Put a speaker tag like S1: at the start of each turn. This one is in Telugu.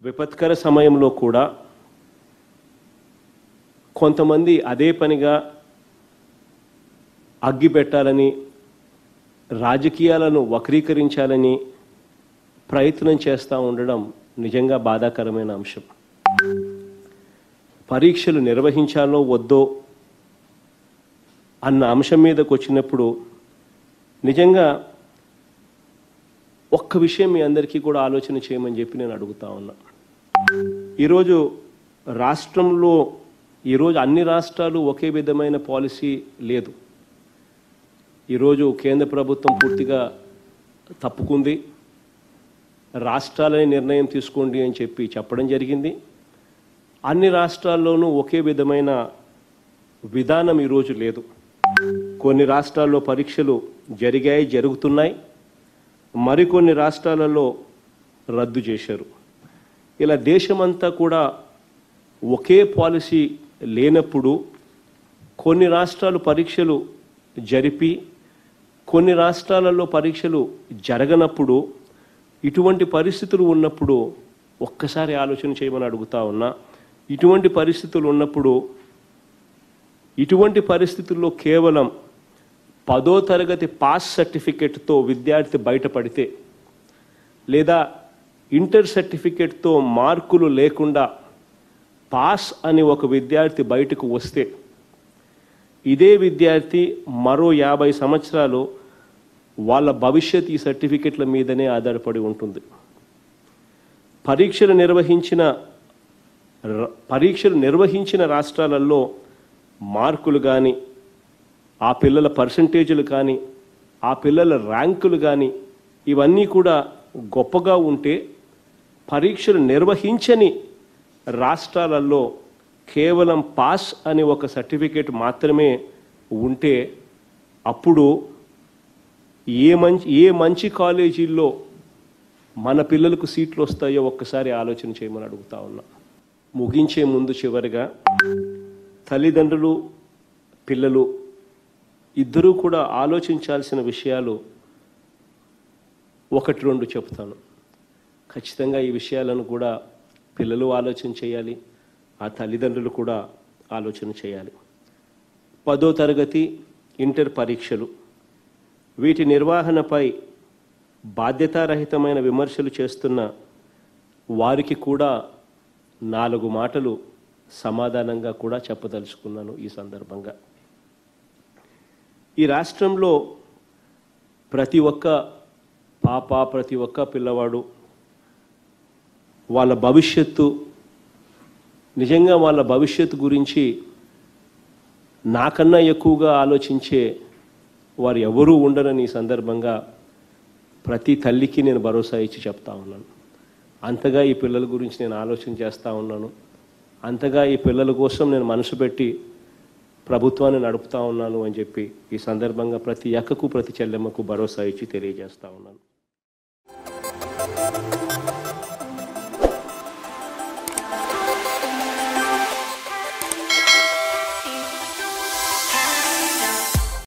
S1: విపత్కర సమయంలో కూడా కొంతమంది అదే పనిగా అగ్గి పెట్టాలని రాజకీయాలను వక్రీకరించాలని ప్రయత్నం చేస్తూ ఉండడం నిజంగా బాధాకరమైన అంశం పరీక్షలు నిర్వహించాలో వద్దో అన్న అంశం మీదకి వచ్చినప్పుడు నిజంగా ఒక్క విషయం మీ అందరికీ కూడా ఆలోచన చేయమని చెప్పి నేను అడుగుతా ఉన్నా ఈరోజు రాష్ట్రంలో ఈరోజు అన్ని రాష్ట్రాలు ఒకే విధమైన పాలసీ లేదు ఈరోజు కేంద్ర ప్రభుత్వం పూర్తిగా తప్పుకుంది రాష్ట్రాలనే నిర్ణయం తీసుకోండి అని చెప్పి చెప్పడం జరిగింది అన్ని రాష్ట్రాల్లోనూ ఒకే విధమైన విధానం ఈరోజు లేదు కొన్ని రాష్ట్రాల్లో పరీక్షలు జరిగాయి జరుగుతున్నాయి మరికొన్ని రాష్ట్రాలలో రద్దు చేశారు ఇలా దేశమంతా కూడా ఒకే పాలసీ లేనప్పుడు కొన్ని రాష్ట్రాలు పరీక్షలు జరిపి కొన్ని రాష్ట్రాలలో పరీక్షలు జరగనప్పుడు ఇటువంటి పరిస్థితులు ఉన్నప్పుడు ఒక్కసారి ఆలోచన చేయమని అడుగుతా ఉన్నా ఇటువంటి పరిస్థితులు ఉన్నప్పుడు ఇటువంటి పరిస్థితుల్లో కేవలం పదో తరగతి పాస్ సర్టిఫికెట్తో విద్యార్థి బయటపడితే లేదా ఇంటర్ సర్టిఫికెట్తో మార్కులు లేకుండా పాస్ అని ఒక విద్యార్థి బయటకు వస్తే ఇదే విద్యార్థి మరో యాభై సంవత్సరాలు వాళ్ళ భవిష్యత్ ఈ సర్టిఫికెట్ల మీదనే ఆధారపడి ఉంటుంది పరీక్షలు నిర్వహించిన ర- పరీక్షలు నిర్వహించిన రాష్ట్రాలలో మార్కులు కానీ ఆ పిల్లల పర్సంటేజీలు కానీ ఆ పిల్లల ర్యాంకులు కానీ ఇవన్నీ కూడా గొప్పగా ఉంటే పరీక్షలు నిర్వహించని రాష్ట్రాలలో కేవలం పాస్ అని ఒక సర్టిఫికేట్ మాత్రమే ఉంటే అప్పుడు ఏ మంచి ఏ మంచి కాలేజీల్లో మన పిల్లలకు సీట్లు వస్తాయో ఒక్కసారి ఆలోచన చేయమని అడుగుతా ఉన్నా ముగించే ముందు చివరిగా తల్లిదండ్రులు పిల్లలు ఇద్దరూ కూడా ఆలోచించాల్సిన విషయాలు ఒకటి రెండు చెప్తాను ఖచ్చితంగా ఈ విషయాలను కూడా పిల్లలు ఆలోచన చేయాలి ఆ తల్లిదండ్రులు కూడా ఆలోచన చేయాలి పదో తరగతి ఇంటర్ పరీక్షలు వీటి నిర్వహణపై బాధ్యతారహితమైన విమర్శలు చేస్తున్న వారికి కూడా నాలుగు మాటలు సమాధానంగా కూడా చెప్పదలుచుకున్నాను ఈ సందర్భంగా ఈ రాష్ట్రంలో ప్రతి ఒక్క పాప ప్రతి ఒక్క పిల్లవాడు వాళ్ళ భవిష్యత్తు నిజంగా వాళ్ళ భవిష్యత్తు గురించి నాకన్నా ఎక్కువగా ఆలోచించే వారు ఎవరూ ఉండరని ఈ సందర్భంగా ప్రతి తల్లికి నేను భరోసా ఇచ్చి చెప్తా ఉన్నాను అంతగా ఈ పిల్లల గురించి నేను ఆలోచన చేస్తూ ఉన్నాను అంతగా ఈ పిల్లల కోసం నేను మనసు పెట్టి ప్రభుత్వాన్ని నడుపుతా ఉన్నాను అని చెప్పి ఈ సందర్భంగా ప్రతి అక్కకు ప్రతి చెల్లెమ్మకు భరోసా ఇచ్చి తెలియజేస్తా ఉన్నాను